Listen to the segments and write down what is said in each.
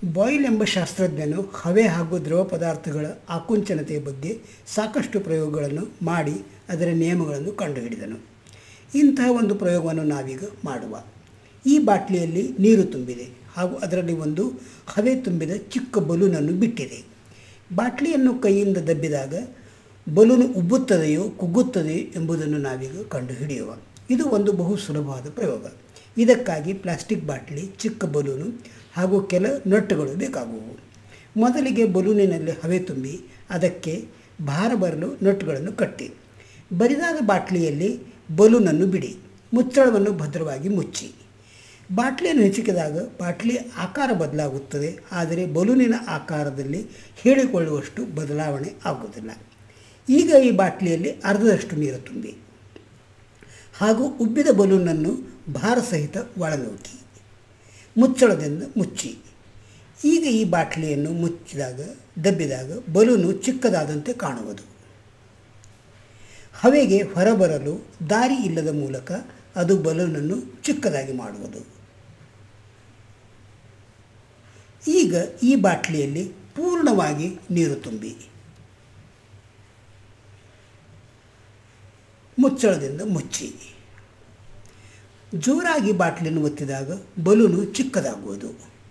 boil ಎಂಬ ಶಾಸ್ತ್ರಜ್ಞನು ಹವೆ ಹಾಗೂ ದ್ರವ ಪದಾರ್ಥಗಳ ಆಕುಂಚನತೆಯ ಬಗ್ಗೆ ಸಾಕಷ್ಟು ಪ್ರಯೋಗಗಳನ್ನು ಮಾಡಿ ಅದರ ನಿಯಮಗಳನ್ನು ಕಂಡುಹಿಡಿದನು ಇಂತಹ ಒಂದು ಪ್ರಯೋಗವನ್ನು ನಾವೀಗ ಮಾಡುವ ಈ ಬಾಟ್ಲಿಯಲ್ಲಿ ನೀರು ತುಂಬಿದೆ ಹಾಗೂ ಅದರಲ್ಲಿ ಒಂದು ಹವೆ ತುಂಬಿದ ಚಿಕ್ಕ ಬಲೂನನ್ನು ಬಿಟ್ಟಿದೆ ಬಾಟ್ಲಿಯನ್ನು ಕೈಯಿಂದ ದಬ್ಬಿದಾಗ ಬಲೂನು ಉಬ್ಬುತ್ತದೆಯೋ ಕುಗ್ಗುತ್ತದೆಯೋ ಎಂಬುದನ್ನು ನಾವೀಗ ಕಂಡುಹಿಡಿಯುವ ಇದು ಒಂದು ಬಹು ಸುಲಭವಾದ ಪ್ರಯೋಗ ಇದಕ್ಕಾಗಿ ಪ್ಲಾಸ್ಟಿಕ್ ಬಾಟ್ಲಿ ಚಿಕ್ಕ ಬಲೂನು ಹಾಗೂ ಕೆಲ ನಟ್ಟುಗಳು ಬೇಕಾಗುವು ಮೊದಲಿಗೆ ಬಲೂನಿನಲ್ಲಿ ಹವೆ ತುಂಬಿ ಅದಕ್ಕೆ ಭಾರ ಬರಲು ನಟ್ಟುಗಳನ್ನು ಕಟ್ಟಿ ಬರಿದಾದ ಬಾಟ್ಲಿಯಲ್ಲಿ ಬಲೂನನ್ನು ಬಿಡಿ ಮುಚ್ಚಳವನ್ನು ಭದ್ರವಾಗಿ ಮುಚ್ಚಿ ಬಾಟ್ಲಿಯನ್ನು ಹೆಚ್ಚಿಕಿದಾಗ ಬಾಟ್ಲಿ ಆಕಾರ ಬದಲಾಗುತ್ತದೆ ಆದರೆ ಬಲೂನಿನ ಆಕಾರದಲ್ಲಿ ಹೇಳಿಕೊಳ್ಳುವಷ್ಟು ಬದಲಾವಣೆ ಆಗುವುದಿಲ್ಲ ಈಗ ಈ ಬಾಟ್ಲಿಯಲ್ಲಿ ಅರ್ಧದಷ್ಟು ನೀರು ತುಂಬಿ ಹಾಗೂ ಉಬ್ಬಿದ ಬಲೂನನ್ನು ಭಾರ ಸಹಿತ ಒಳನೂಕಿ ಮುಚ್ಚಳದಿಂದ ಮುಚ್ಚಿ ಈಗ ಈ ಬಾಟ್ಲಿಯನ್ನು ಮುಚ್ಚಿದಾಗ ದಬ್ಬಿದಾಗ ಬಲೂನು ಚಿಕ್ಕದಾದಂತೆ ಕಾಣುವುದು ಹವೆಗೆ ಹೊರಬರಲು ದಾರಿ ಇಲ್ಲದ ಮೂಲಕ ಅದು ಬಲೂನನ್ನು ಚಿಕ್ಕದಾಗಿ ಮಾಡುವುದು ಈಗ ಈ ಬಾಟ್ಲಿಯಲ್ಲಿ ಪೂರ್ಣವಾಗಿ ನೀರು ತುಂಬಿ ಮುಚ್ಚಳದಿಂದ ಮುಚ್ಚಿ ಜೋರಾಗಿ ಬಾಟ್ಲಿಯನ್ನು ಒತ್ತಿದಾಗ ಬಲೂನು ಚಿಕ್ಕದಾಗುವುದು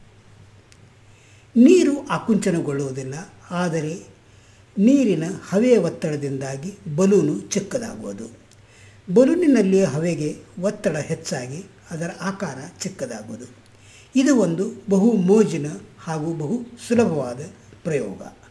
ನೀರು ಆಕುಂಚನಗೊಳ್ಳುವುದಿಲ್ಲ ಆದರೆ ನೀರಿನ ಹವೆಯ ಒತ್ತಡದಿಂದಾಗಿ ಬಲೂನು ಚಿಕ್ಕದಾಗುವುದು ಬಲೂನಿನಲ್ಲಿ ಹವೆಗೆ ಒತ್ತಡ ಹೆಚ್ಚಾಗಿ ಅದರ ಆಕಾರ ಚಿಕ್ಕದಾಗುವುದು ಇದು ಒಂದು ಬಹು ಮೋಜಿನ ಹಾಗೂ ಬಹು ಸುಲಭವಾದ ಪ್ರಯೋಗ